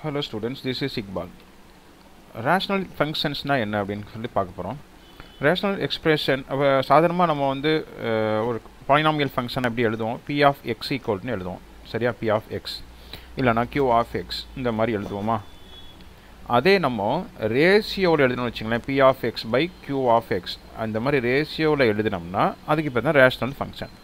hello students this is Iqbal rational ஃபங்க்ஷன்ஸ்னால் என்ன அப்படின்னு சொல்லி பார்க்க போகிறோம் ரேஷ்னல் எக்ஸ்பிரஷன் சாதாரணமாக நம்ம வந்து அஹ், ஒரு பாலினாமியல் ஃபங்க்ஷன் எப்படி எழுதுவோம் பி ஆஃப் எக்ஸ் ஈக்குவல்னு எழுதுவோம் சரியா பி ஆஃப் எக்ஸ் இல்லைனா கியூ ஆஃப் எக்ஸ் இந்த மாதிரி எழுதுவோமா அதே நம்ம ரேஷியோவில் எழுதணும்னு வச்சுங்களேன் p of x by q of x அந்த மாதிரி ரேஷியோவில் எழுதினோம்னா அதுக்கு இப்போ தான் ரேஷ்னல் ஃபங்க்ஷன்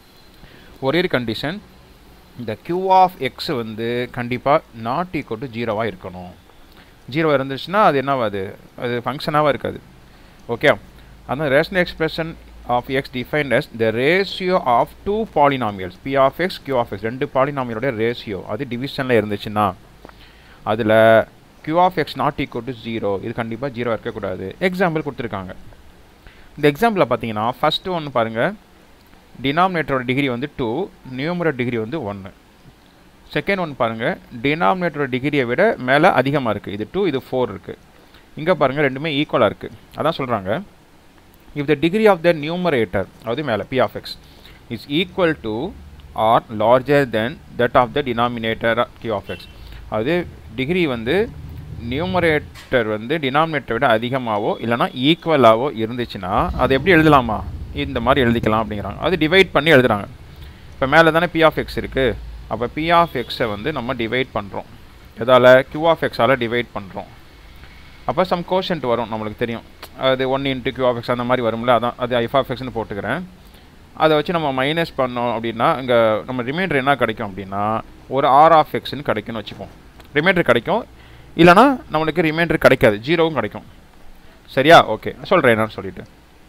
ஒரே கண்டிஷன் இந்த கியூ ஆஃப் எக்ஸ் வந்து கண்டிப்பாக நாட் ஈக்குவல் டு ஜீரோவாக இருக்கணும் ஜீரோ இருந்துச்சுன்னா அது என்னவாது அது ஃபங்க்ஷனாக இருக்காது ஓகே அந்த rational expression of x defined as the ratio of two polynomials p of x q of x ரெண்டு பாலினாமியலோட ரேஷியோ அது டிவிஷனில் இருந்துச்சுன்னா அதில் q of x not equal to zero இது கண்டிப்பாக ஜீரோ இருக்கக்கூடாது எக்ஸாம்பிள் கொடுத்துருக்காங்க இந்த எக்ஸாம்பிளில் பார்த்தீங்கன்னா ஃபஸ்ட்டு ஒன்று பாருங்கள் டினாமினேட்டரோட டிகிரி வந்து டூ நியூமரோட டிகிரி வந்து ஒன்று செகண்ட் ஒன் பாருங்கள் டினாமினேட்டரோட டிகிரியை விட மேலே அதிகமாக இருக்குது இது டூ இது ஃபோர் இருக்குது இங்கே பாருங்கள் ரெண்டுமே ஈக்குவலாக இருக்குது அதான் சொல்கிறாங்க if the degree of the numerator அதாவது மேலே p of x is equal to or larger than that of the denominator q of x அது டிகிரி வந்து நியூமரேட்டர் வந்து டினாமினேட்டரை விட அதிகமாகவோ இல்லைனா ஈக்குவலாகவோ இருந்துச்சுன்னா அதை எப்படி எழுதலாமா இந்த மாதிரி எழுதிக்கலாம் அப்படிங்கிறாங்க அது டிவைட் பண்ணி எழுதுறாங்க இப்போ மேலே தானே பி ஆஃப் எக்ஸ் இருக்குது அப்போ பி ஆஃப் எக்ஸை வந்து நம்ம டிவைட் பண்ணுறோம் எதால் கியூ ஆஃப் எக்ஸால் டிவைட் பண்ணுறோம் அப்போ சம் கோஷன்ட் வரும் நம்மளுக்கு தெரியும் அது one into q of x அந்த மாதிரி வரும்ல அதான் அது ஐஃப் ஆஃப் எக்ஸ்னு போட்டுக்கிறேன் அதை வச்சு நம்ம மைனஸ் பண்ணோம் அப்படின்னா இங்கே நம்ம ரிமைண்டர் என்ன கிடைக்கும் அப்படின்னா ஒரு ஆர் ஆஃப் எக்ஸ்னு கிடைக்கும்னு வச்சுப்போம் ரிமைண்டர் கிடைக்கும் இல்லைனா நம்மளுக்கு ரிமைண்டர் கிடைக்காது ஜீரோவும் கிடைக்கும் சரியா ஓகே சொல்கிறேன் என்னன்னு சொல்லிட்டு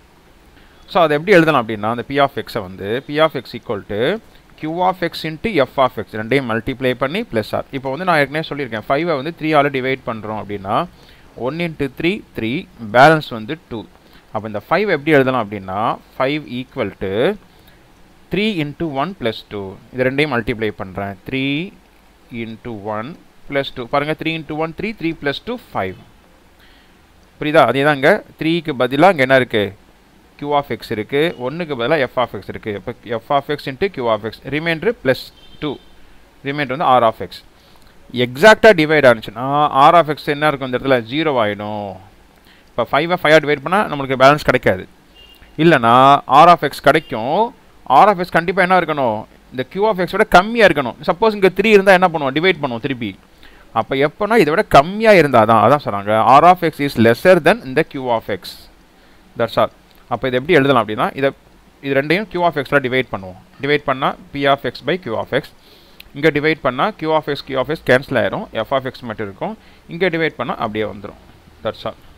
ஸோ அதை எப்படி எழுதலாம் அப்படின்னா அந்த பி ஆஃப் எக்ஸை வந்து p of x equal to q of x into f of x ரெண்டையும் மல்டிப்ளை பண்ணி ப்ளஸ் ஆர் இப்போ வந்து நான் ஏற்கனவே சொல்லியிருக்கேன் ஃபைவை வந்து த்ரீ ஆல் டிவைட் பண்ணுறோம் அப்படின்னா one into three three balance வந்து டூ அப்போ இந்த ஃபைவ் எப்படி எழுதலாம் அப்படின்னா five equal to three into one plus two இது ரெண்டையும் மல்டிப்ளை பண்ணுறேன் three into one plus two பாருங்கள் three into one three three plus two five புரியுதா அதே தான் இங்கே த்ரீக்கு பதிலாக இங்கே என்ன இருக்குது q ஆஃப் எக்ஸ் இருக்குது ஒன்றுக்கு பதிலாக எஃப் ஆஃப் எக்ஸ் இருக்குது இப்போ f of x into q of x remainder plus two remainder வந்து ஆர் ஆஃப் எக்ஸ் எக்ஸாக்டாக டிவைட் ஆனிச்சுன்னா ஆர் ஆஃப் எக்ஸ் என்ன இருக்கும் இந்த இடத்துல ஜீரோ ஆகிடும் இப்போ ஃபைவை ஃபைவாக டிவைட் பண்ணால் நம்மளுக்கு பேலன்ஸ் கிடைக்காது இல்லைனா ஆர் ஆஃப் எக்ஸ் கிடைக்கும் ஆர் ஆஃப் எக்ஸ் கண்டிப்பாக என்ன இருக்கணும் இந்த q ஆஃப் எக்ஸ் விட கம்மியாக இருக்கணும் சப்போஸ் இங்கே த்ரீ இருந்தால் என்ன பண்ணுவோம் டிவைட் பண்ணுவோம் திருப்பி அப்போ எப்போனா இதை விட கம்மியாக இருந்தால் தான் அதான் சொல்கிறாங்க r of x is lesser than இந்த q of x that's all அப்போ இதை எப்படி எழுதலாம் அப்படின்னா இதை இது ரெண்டையும் q ஆஃப் எக்ஸில் டிவைட் பண்ணுவோம் டிவைட் பண்ணால் p of x by q of x இங்கே டிவைட் பண்ணால் q of x q of x cancel ஆயிரும் எஃப் ஆஃப் எக்ஸ் மட்டும் இருக்கும் இங்கே டிவைட் பண்ணால் அப்படியே வந்துடும் தட்ஸ் ஆல்